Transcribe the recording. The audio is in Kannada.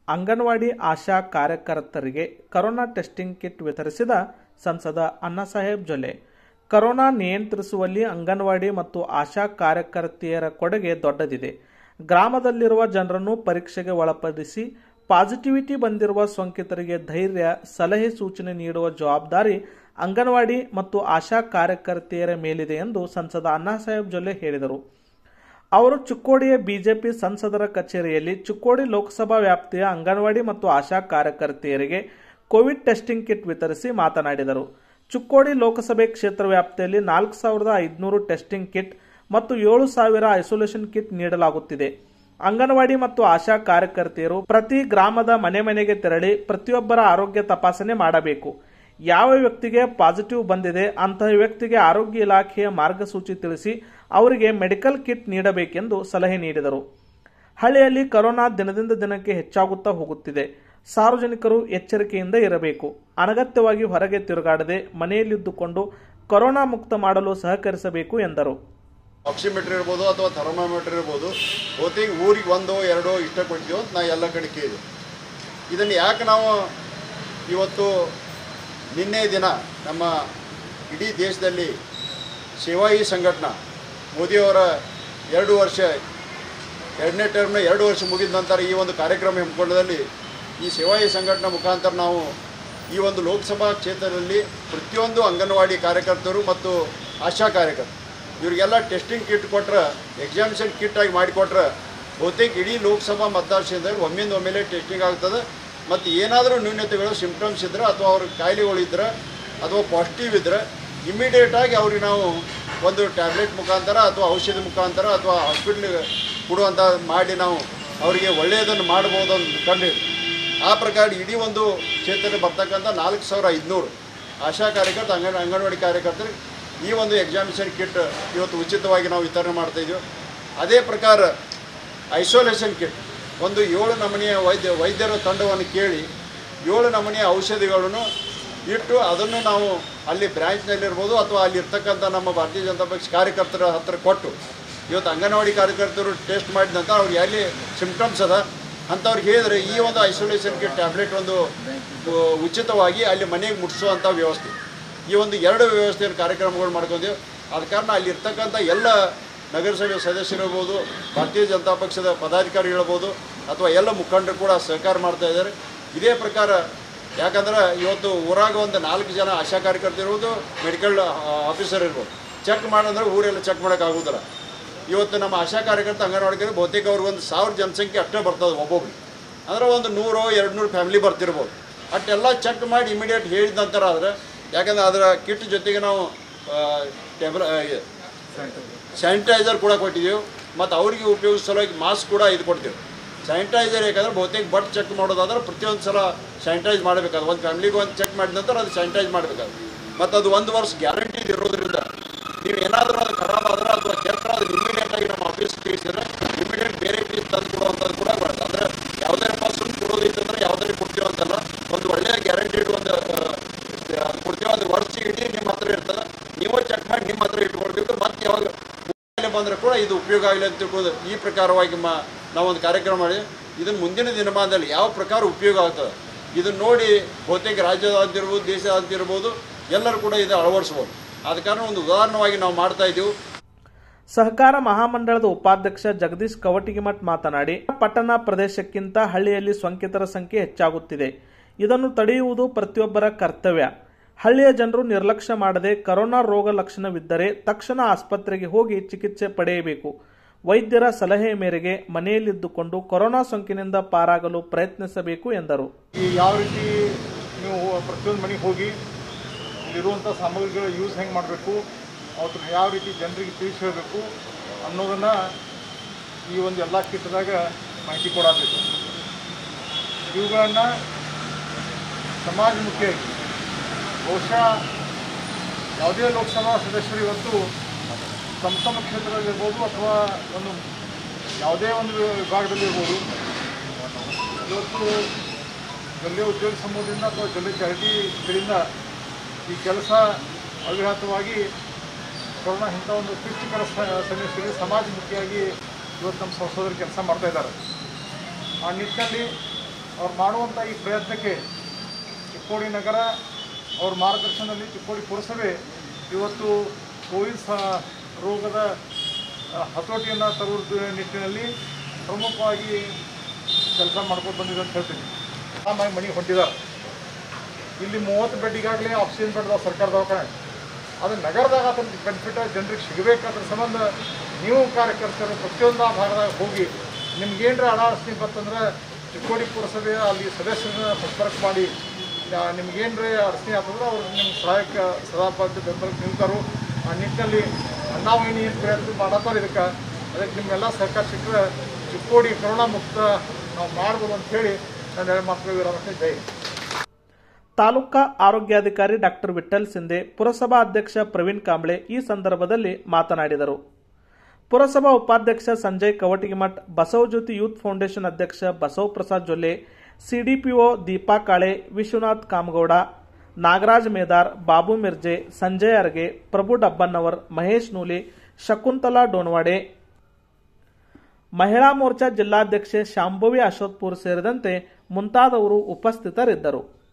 ಅಂಗನವಾಡಿ ಆಶಾ ಕಾರ್ಯಕರ್ತರಿಗೆ ಕರೋನಾ ಟೆಸ್ಟಿಂಗ್ ಕಿಟ್ ವಿತರಿಸಿದ ಸಂಸದ ಅಣ್ಣಾಸಾಹೇಬ್ ಜೊಲ್ಲೆ ಕರೋನಾ ನಿಯಂತ್ರಿಸುವಲ್ಲಿ ಅಂಗನವಾಡಿ ಮತ್ತು ಆಶಾ ಕಾರ್ಯಕರ್ತೆಯರ ಕೊಡುಗೆ ದೊಡ್ಡದಿದೆ ಗ್ರಾಮದಲ್ಲಿರುವ ಜನರನ್ನು ಪರೀಕ್ಷೆಗೆ ಒಳಪಡಿಸಿ ಪಾಸಿಟಿವಿಟಿ ಬಂದಿರುವ ಸೋಂಕಿತರಿಗೆ ಧೈರ್ಯ ಸಲಹೆ ಸೂಚನೆ ನೀಡುವ ಜವಾಬ್ದಾರಿ ಅಂಗನವಾಡಿ ಮತ್ತು ಆಶಾ ಕಾರ್ಯಕರ್ತೆಯರ ಮೇಲಿದೆ ಎಂದು ಸಂಸದ ಅಣ್ಣಾಸಾಹೇಬ್ ಜೊಲ್ಲೆ ಹೇಳಿದರು ಅವರು ಚಿಕ್ಕೋಡಿಯ ಬಿಜೆಪಿ ಸಂಸದರ ಕಚೇರಿಯಲ್ಲಿ ಚಿಕ್ಕೋಡಿ ಲೋಕಸಭಾ ವ್ಯಾಪ್ತಿಯ ಅಂಗನವಾಡಿ ಮತ್ತು ಆಶಾ ಕಾರ್ಯಕರ್ತೆಯರಿಗೆ ಕೋವಿಡ್ ಟೆಸ್ಟಿಂಗ್ ಕಿಟ್ ವಿತರಿಸಿ ಮಾತನಾಡಿದರು ಚಿಕ್ಕೋಡಿ ಲೋಕಸಭೆ ಕ್ಷೇತ್ರ ವ್ಯಾಪ್ತಿಯಲ್ಲಿ ನಾಲ್ಕು ಸಾವಿರದ ಐದುನೂರು ಟೆಸ್ಟಿಂಗ್ ಕಿಟ್ ಮತ್ತು ಏಳು ಸಾವಿರ ಐಸೋಲೇಷನ್ ಕಿಟ್ ನೀಡಲಾಗುತ್ತಿದೆ ಅಂಗನವಾಡಿ ಮತ್ತು ಆಶಾ ಕಾರ್ಯಕರ್ತೆಯರು ಪ್ರತಿ ಗ್ರಾಮದ ಮನೆ ಮನೆಗೆ ತೆರಳಿ ಪ್ರತಿಯೊಬ್ಬರ ಆರೋಗ್ಯ ತಪಾಸಣೆ ಮಾಡಬೇಕು ಯಾವ ವ್ಯಕ್ತಿಗೆ ಪಾಸಿಟಿವ್ ಬಂದಿದೆ ಅಂತಹ ವ್ಯಕ್ತಿಗೆ ಆರೋಗ್ಯ ಇಲಾಖೆಯ ಮಾರ್ಗಸೂಚಿ ತಿಳಿಸಿ ಅವರಿಗೆ ಮೆಡಿಕಲ್ ಕಿಟ್ ನೀಡಬೇಕೆಂದು ಸಲಹೆ ನೀಡಿದರು ಹಳ್ಳಿಯಲ್ಲಿ ಕೊರೋನಾ ದಿನದಿಂದ ದಿನಕ್ಕೆ ಹೆಚ್ಚಾಗುತ್ತಾ ಹೋಗುತ್ತಿದೆ ಸಾರ್ವಜನಿಕರು ಎಚ್ಚರಿಕೆಯಿಂದ ಇರಬೇಕು ಅನಗತ್ಯವಾಗಿ ಹೊರಗೆ ತಿರುಗಾಡದೆ ಮನೆಯಲ್ಲಿದ್ದುಕೊಂಡು ಕೊರೋನಾ ಮುಕ್ತ ಮಾಡಲು ಸಹಕರಿಸಬೇಕು ಎಂದರು ಆಕ್ಸಿಮೀಟರ್ ಇರ್ಬೋದು ಅಥವಾ ಥರ್ಮಾಮೀಟರ್ ಇರ್ಬೋದು ಬಹುತೇಕ ಊರಿಗೆ ಒಂದು ಎರಡೋ ಇಷ್ಟ ಕೊಡ್ತೀವಿ ಅಂತ ನಾ ಎಲ್ಲ ಕಡೆ ಕೇಳಿದೆ ಇದನ್ನು ಯಾಕೆ ನಾವು ಇವತ್ತು ನಿನ್ನೆ ದಿನ ನಮ್ಮ ಇಡೀ ದೇಶದಲ್ಲಿ ಸೇವಾಯಿ ಸಂಘಟನಾ ಮೋದಿಯವರ ಎರಡು ವರ್ಷ ಎರಡನೇ ಟರ್ಮ್ನ ಎರಡು ವರ್ಷ ಮುಗಿದ ನಂತರ ಈ ಒಂದು ಕಾರ್ಯಕ್ರಮ ಹಮ್ಮಿಕೊಂಡದಲ್ಲಿ ಈ ಸೇವಾಯಿ ಸಂಘಟನಾ ಮುಖಾಂತರ ನಾವು ಈ ಒಂದು ಲೋಕಸಭಾ ಕ್ಷೇತ್ರದಲ್ಲಿ ಪ್ರತಿಯೊಂದು ಅಂಗನವಾಡಿ ಕಾರ್ಯಕರ್ತರು ಮತ್ತು ಆಶಾ ಕಾರ್ಯಕರ್ತರು ಇವರಿಗೆಲ್ಲ ಟೆಸ್ಟಿಂಗ್ ಕಿಟ್ ಕೊಟ್ರೆ ಎಕ್ಸಾಮಿಷನ್ ಕಿಟ್ ಆಗಿ ಮಾಡಿಕೊಟ್ರೆ ಬಹುತೇಕ ಇಡೀ ಲೋಕಸಭಾ ಮತದಾರಕ್ಷೇತ್ರದಲ್ಲಿ ಒಮ್ಮಿಂದ ಒಮ್ಮೆಲೆ ಟೆಸ್ಟಿಂಗ್ ಆಗ್ತದೆ ಮತ್ತು ಏನಾದರೂ ನ್ಯೂನ್ಯತೆಗಳು ಸಿಂಪ್ಟಮ್ಸ್ ಇದ್ದರೆ ಅಥವಾ ಅವ್ರ ಕಾಯಿಲೆಗಳಿದ್ರೆ ಅಥವಾ ಪಾಸಿಟಿವ್ ಇದ್ದರೆ ಇಮಿಡಿಯೇಟಾಗಿ ಅವ್ರಿಗೆ ನಾವು ಒಂದು ಟ್ಯಾಬ್ಲೆಟ್ ಮುಖಾಂತರ ಅಥವಾ ಔಷಧಿ ಮುಖಾಂತರ ಅಥವಾ ಹಾಸ್ಪಿಟ್ಲಿಗೆ ಕೊಡುವಂಥ ಮಾಡಿ ನಾವು ಅವರಿಗೆ ಒಳ್ಳೆಯದನ್ನು ಮಾಡ್ಬೋದು ಅಂತ ಕಂಡು ಆ ಪ್ರಕಾರ ಇಡೀ ಒಂದು ಕ್ಷೇತ್ರದಲ್ಲಿ ಬರ್ತಕ್ಕಂಥ ನಾಲ್ಕು ಸಾವಿರ ಐದುನೂರು ಆಶಾ ಕಾರ್ಯಕರ್ತ ಅಂಗನ ಅಂಗನವಾಡಿ ಕಾರ್ಯಕರ್ತರಿಗೆ ಈ ಒಂದು ಎಕ್ಸಾಮಿಷನ್ ಕಿಟ್ ಇವತ್ತು ಉಚಿತವಾಗಿ ನಾವು ವಿತರಣೆ ಮಾಡ್ತಾಯಿದ್ದೀವಿ ಅದೇ ಪ್ರಕಾರ ಐಸೋಲೇಷನ್ ಕಿಟ್ ಒಂದು ಏಳು ನಮೂನೆಯ ವೈದ್ಯ ವೈದ್ಯರ ತಂಡವನ್ನು ಕೇಳಿ ಏಳು ನಮೂನೆಯ ಔಷಧಿಗಳನ್ನು ಇಟ್ಟು ಅದನ್ನು ನಾವು ಅಲ್ಲಿ ಬ್ರ್ಯಾಂಚ್ನಲ್ಲಿರ್ಬೋದು ಅಥವಾ ಅಲ್ಲಿ ಇರ್ತಕ್ಕಂಥ ನಮ್ಮ ಭಾರತೀಯ ಜನತಾ ಪಕ್ಷ ಕಾರ್ಯಕರ್ತರ ಹತ್ರ ಕೊಟ್ಟು ಇವತ್ತು ಅಂಗನವಾಡಿ ಕಾರ್ಯಕರ್ತರು ಟೆಸ್ಟ್ ಮಾಡಿದ ನಂತರ ಅವ್ರಿಗೆ ಎಲ್ಲಿ ಸಿಂಪ್ಟಮ್ಸ್ ಅದ ಅಂಥವ್ರಿಗೆ ಹೇಳಿದ್ರೆ ಈ ಒಂದು ಐಸೋಲೇಷನ್ ಕಿಟ್ ಟ್ಯಾಬ್ಲೆಟ್ ಒಂದು ಉ, ಉಚಿತವಾಗಿ ಅಲ್ಲಿ ಮನೆಗೆ ಮುಟ್ಟಿಸುವಂಥ ವ್ಯವಸ್ಥೆ ಈ ಒಂದು ಎರಡು ವ್ಯವಸ್ಥೆಯ ಕಾರ್ಯಕ್ರಮಗಳು ಮಾಡ್ಕೊಂಡೇವೆ ಆದ ಕಾರಣ ಅಲ್ಲಿ ಇರ್ತಕ್ಕಂಥ ಎಲ್ಲ ನಗರಸಭೆ ಸದಸ್ಯರಿರ್ಬೋದು ಭಾರತೀಯ ಜನತಾ ಪಕ್ಷದ ಪದಾಧಿಕಾರಿಗಳಿರ್ಬೋದು ಅಥವಾ ಎಲ್ಲ ಮುಖಂಡರು ಕೂಡ ಸಹಕಾರ ಮಾಡ್ತಾ ಇದ್ದಾರೆ ಇದೇ ಪ್ರಕಾರ ಯಾಕಂದ್ರೆ ಇವತ್ತು ಊರಾಗ ಒಂದು ನಾಲ್ಕು ಜನ ಆಶಾ ಕಾರ್ಯಕರ್ತರು ಇರ್ಬೋದು ಮೆಡಿಕಲ್ ಆಫೀಸರ್ ಇರ್ಬೋದು ಚೆಕ್ ಮಾಡಂದ್ರೆ ಊರೆಲ್ಲ ಚೆಕ್ ಮಾಡೋಕ್ಕಾಗೋದಿಲ್ಲ ಇವತ್ತು ನಮ್ಮ ಆಶಾ ಕಾರ್ಯಕರ್ತ ಅಂಗನವಾಡಿಕರು ಬಹುತೇಕ ಅವ್ರಿಗೆ ಒಂದು ಸಾವಿರ ಜನಸಂಖ್ಯೆ ಅಷ್ಟೇ ಬರ್ತದೆ ಒಬ್ಬೊಬ್ರಿಗೆ ಅಂದ್ರೆ ಒಂದು ನೂರು ಎರಡು ನೂರು ಫ್ಯಾಮಿಲಿ ಬರ್ತಿರ್ಬೋದು ಅಷ್ಟೆಲ್ಲ ಚೆಕ್ ಮಾಡಿ ಇಮಿಡಿಯೇಟ್ ಹೇಳಿದ ನಂತರ ಆದರೆ ಯಾಕಂದ್ರೆ ಅದರ ಕಿಟ್ ಜೊತೆಗೆ ನಾವು ಟೇಬಲ್ ಸ್ಯಾನಿಟೈಸರ್ ಕೂಡ ಕೊಟ್ಟಿದ್ದೀವಿ ಮತ್ತು ಅವರಿಗೆ ಉಪಯೋಗಿಸೋ ಸಲುವಾಗಿ ಮಾಸ್ಕ್ ಕೂಡ ಇದು ಕೊಡ್ತೀವಿ ಸ್ಯಾನಿಟೈಸರ್ ಯಾಕಂದ್ರೆ ಬಹುತೇಕ ಬಟ್ ಚೆಕ್ ಮಾಡೋದಾದ್ರೆ ಪ್ರತಿಯೊಂದು ಸಲ ಸ್ಯಾನಿಟೈಸ್ ಮಾಡಬೇಕಾದ್ರೆ ಒಂದು ಫ್ಯಾಮಿಲಿಗೆ ಒಂದು ಚೆಕ್ ಮಾಡಿದ ನಂತರ ಅದು ಸ್ಯಾನಿಟೈಸ್ ಮಾಡಬೇಕಾದ್ರೆ ಮತ್ತು ಅದು ಒಂದು ವರ್ಷ ಗ್ಯಾರಂಟಿ ಇರೋದ್ರಿಂದ ನೀವು ಏನಾದರೂ ಅದು ಖರಾಬ್ ಆದ್ರೆ ಅಥವಾ ಕೆಟ್ಟ ಅದು ಇಮಿಡಿಯೇಟಾಗಿ ನಮ್ಮ ಆಫೀಸ್ ತಿಳಿಸಿದ್ರೆ ಇಮಿಡಿಯೇಟ್ ಬೇರೆ ಪೀಸ್ ತಂದು ಕೊಡುವಂಥದ್ದು ಕೂಡ ಬರುತ್ತೆ ಅಂದರೆ ಯಾವುದೇ ಪಾಸ್ ಕೊಡೋದಿತ್ತಂದ್ರೆ ಯಾವುದೇ ಕೊಡ್ತೀವಿ ಅಂತಲ್ಲ ಒಂದು ಒಳ್ಳೆಯ ಗ್ಯಾರಂಟಿ ಒಂದು ಆ, ಕೊಡ್ತೀವಿ ಅದು ವರ್ಷ ಇಡೀ ನಿಮ್ಮ ಹತ್ರ ಇರ್ತದೆ ನೀವು ಚೆಕ್ ಮಾಡಿ ನಿಮ್ಮ ಹತ್ರ ಇಟ್ಕೊಳ್ಬೇಕು ಮತ್ತೆ ಯಾವಾಗ ಮೇಲೆ ಬಂದರೆ ಕೂಡ ಇದು ಉಪಯೋಗ ಆಗಲಿ ಅಂತ ತಿಳ್ಕೊಂಡು ಈ ಪ್ರಕಾರವಾಗಿ ಮಾ ನಾವೊಂದು ಕಾರ್ಯಕ್ರಮ ಮಾಡಿ ಇದನ್ನು ಮುಂದಿನ ದಿನಮಾನದಲ್ಲಿ ಯಾವ ಪ್ರಕಾರ ಉಪಯೋಗ ಆಗ್ತದೆ ಇದನ್ನು ನೋಡಿ ಬಹುತೇಕ ರಾಜ್ಯದಾದ್ಯರ್ಬೋದು ದೇಶದಾದ್ಯರ್ಬೋದು ಎಲ್ಲರೂ ಕೂಡ ಇದು ಅಳವಡಿಸ್ಬೋದು ಆದ ಕಾರಣ ಒಂದು ಉದಾಹರಣವಾಗಿ ನಾವು ಮಾಡ್ತಾ ಇದ್ದೀವಿ ಸಹಕಾರ ಮಹಾಮಂಡಳದ ಉಪಾಧ್ಯಕ್ಷ ಜಗದೀಶ್ ಕವಟಿಗಿಮಠ್ ಮಾತನಾಡಿ ಪಟ್ಟಣ ಪ್ರದೇಶಕ್ಕಿಂತ ಹಳ್ಳಿಯಲ್ಲಿ ಸೋಂಕಿತರ ಸಂಖ್ಯೆ ಹೆಚ್ಚಾಗುತ್ತಿದೆ ಇದನ್ನು ತಡೆಯುವುದು ಪ್ರತಿಯೊಬ್ಬರ ಕರ್ತವ್ಯ ಹಳ್ಳಿಯ ಜನರು ನಿರ್ಲಕ್ಷ್ಯ ಮಾಡದೆ ಕರೋನಾ ರೋಗ ಲಕ್ಷಣವಿದ್ದರೆ ತಕ್ಷಣ ಆಸ್ಪತ್ರೆಗೆ ಹೋಗಿ ಚಿಕಿತ್ಸೆ ಪಡೆಯಬೇಕು ವೈದ್ಯರ ಸಲಹೆಯ ಮೇರೆಗೆ ಮನೆಯಲ್ಲಿದ್ದುಕೊಂಡು ಕೊರೋನಾ ಸೋಂಕಿನಿಂದ ಪಾರಾಗಲು ಪ್ರಯತ್ನಿಸಬೇಕು ಎಂದರು ಈ ಯಾವ ರೀತಿ ನೀವು ಪ್ರತಿಯೊಂದು ಮನೆಗೆ ಹೋಗಿ ಇಲ್ಲಿರುವಂಥ ಸಾಮಗ್ರಿಗಳ ಯೂಸ್ ಹೆಂಗೆ ಮಾಡಬೇಕು ಅವತ್ತನ್ನ ಯಾವ ರೀತಿ ಜನರಿಗೆ ತಿಳಿಸಿ ಹೇಳಬೇಕು ಅನ್ನೋದನ್ನು ಈ ಒಂದು ಎಲ್ಲ ಕಿಟ್ಟದಾಗ ಮಾಹಿತಿ ಕೊಡಬೇಕು ಇವುಗಳನ್ನು ಸಮಾಜಮುಖಿಯಾಗಿ ಬಹುಶಃ ಯಾವುದೇ ಲೋಕಸಭಾ ಸದಸ್ಯರು ಇವತ್ತು ತಮ್ಮ ತಮ್ಮ ಕ್ಷೇತ್ರದಲ್ಲಿರ್ಬೋದು ಅಥವಾ ಒಂದು ಯಾವುದೇ ಒಂದು ವಿಭಾಗದಲ್ಲಿರ್ಬೋದು ಇವತ್ತು ಜಲ್ಲೆ ಉದ್ಯೋಗ ಸಮೂಹದಿಂದ ಅಥವಾ ಜಲ್ಲೆ ಚಾರಿಟಿಗಳಿಂದ ಈ ಕೆಲಸ ಅವಿರತವಾಗಿ ಕೊರೋನಾ ಇಂಥ ಒಂದು ಕ್ಲಿಷ್ಟಕರ ಸ- ಸನ್ನಿವೇಶದಲ್ಲಿ ಸಮಾಜಮುಖಿಯಾಗಿ ಇವತ್ತು ನಮ್ಮ ಸಂಸದರು ಕೆಲಸ ಮಾಡ್ತಾ ಇದ್ದಾರೆ ಆ ನಿಟ್ಟಿನಲ್ಲಿ ಅವ್ರು ಮಾಡುವಂಥ ಈ ಪ್ರಯತ್ನಕ್ಕೆ ಚಿಕ್ಕೋಡಿ ನಗರ ಅವ್ರ ಮಾರ್ಗದರ್ಶನದಲ್ಲಿ ಚಿಕ್ಕೋಡಿ ಪುರಸಭೆ ಇವತ್ತು ಕೋವಿಡ್ ಸ ರೋಗದ ಆ, ಹತೋಟಿಯನ್ನು ತರುವ ನಿಟ್ಟಿನಲ್ಲಿ ಪ್ರಮುಖವಾಗಿ ಕೆಲಸ ಮಾಡ್ಕೊಂಡು ಬಂದಿದೆ ಅಂತ ಹೇಳ್ತೀನಿ ಆಮೇಲೆ ಮನೆಗೆ ಹೊಂಟಿದ್ದಾರೆ ಇಲ್ಲಿ ಮೂವತ್ತು ಬೆಡ್ ಈಗಾಗಲೇ ಆಕ್ಸಿಜನ್ ಬೆಡ್ ಅದಾವ ಸರ್ಕಾರ ದವಾಖಾನೆ ಅದು ನಗರದಾಗ ಅದ್ರ ಬೆನಿಫಿಟ್ ಜನರಿಗೆ ಸಿಗಬೇಕಾದ್ರ ಸಂಬಂಧ ನೀವು ಕಾರ್ಯಕರ್ತರು ಪ್ರತಿಯೊಂದು ಆ ಭಾಗದಾಗ ಹೋಗಿ ನಿಮ್ಗೇನ್ರ ಹಣ ಅರ್ಚನೆ ಬರ್ತಂದ್ರೆ ಚಿಕ್ಕೋಡಿ ಪುರಸಭೆಯ ಅಲ್ಲಿ ಸದಸ್ಯರನ್ನ ಸಂಪರ್ಕ ಮಾಡಿ ಆ, ನಿಮ್ಗೇನ್ರ ಅರ್ಚನೆ ಆಗ್ತಂದ್ರೆ ಅವ್ರು ನಿಮ್ಮ ಸಹಾಯಕ್ಕೆ ಸದಾ ಬದ್ಧ ಬೆಂಬಲಕ್ಕೆ ನಿಲ್ತಾರೋ ಆ ನಿಟ್ಟಿನಲ್ಲಿ ನಾವು ಏನು ಏನು ಪ್ರಯತ್ನ ಮಾಡತ್ತಾರೆ ಇದಕ್ಕೆ ಅದಕ್ಕೆ ನಿಮ್ಮೆಲ್ಲ ಸಹಕಾರ ಸಿಕ್ಕರೆ ಚಿಕ್ಕೋಡಿ ಕೊರೋನಾ ಮುಕ್ತ ನಾವು ಮಾಡ್ಬೋದು ಅಂತ ಹೇಳಿ ನನ್ನ ಎರಡು ಮಾತುಗಳು ವಿರಾಮಕ್ಕೆ ಜೈ ಹಿಂದ್. ತಾಲೂಕಾ ಆರೋಗ್ಯಾಧಿಕಾರಿ ಡಾಕ್ಟರ್ ವಿಠಲ್ ಸಿಂಧೆ ಪುರಸಭಾ ಅಧ್ಯಕ್ಷ ಪ್ರವೀಣ್ ಕಾಂಬ್ಳೆ ಈ ಸಂದರ್ಭದಲ್ಲಿ ಮಾತನಾಡಿದರು ಪುರಸಭಾ ಉಪಾಧ್ಯಕ್ಷ ಸಂಜಯ್ ಕವಟಿಗಿಮಠ್ ಬಸವಜ್ಯೋತಿ ಯೂತ್ ಫೌಂಡೇಶನ್ ಅಧ್ಯಕ್ಷ ಬಸವ ಪ್ರಸಾದ್ ಜೊಲ್ಲೆ ಸಿಡಿಪಿಒ ದೀಪಾ ಕಾಳೆ ವಿಶ್ವನಾಥ್ ಕಾಮಗೌಡ ನಾಗರಾಜ್ ಮೇದಾರ್ ಬಾಬು ಮಿರ್ಜೆ ಸಂಜಯ್ ಅರ್ಗೆ ಪ್ರಭು ಡಬ್ಬನ್ನವರ್ ಮಹೇಶ್ ನೂಲೆ ಶಕುಂತಲಾ ಡೋನ್ವಾಡೆ ಮಹಿಳಾ ಮೋರ್ಚಾ ಜಿಲ್ಲಾಧ್ಯಕ್ಷೆ ಶಾಂಭವಿ ಅಶೋಕ್ಪುರ್ ಸೇರಿದಂತೆ ಮುಂತಾದವರು ಉಪಸ್ಥಿತರಿದ್ದರು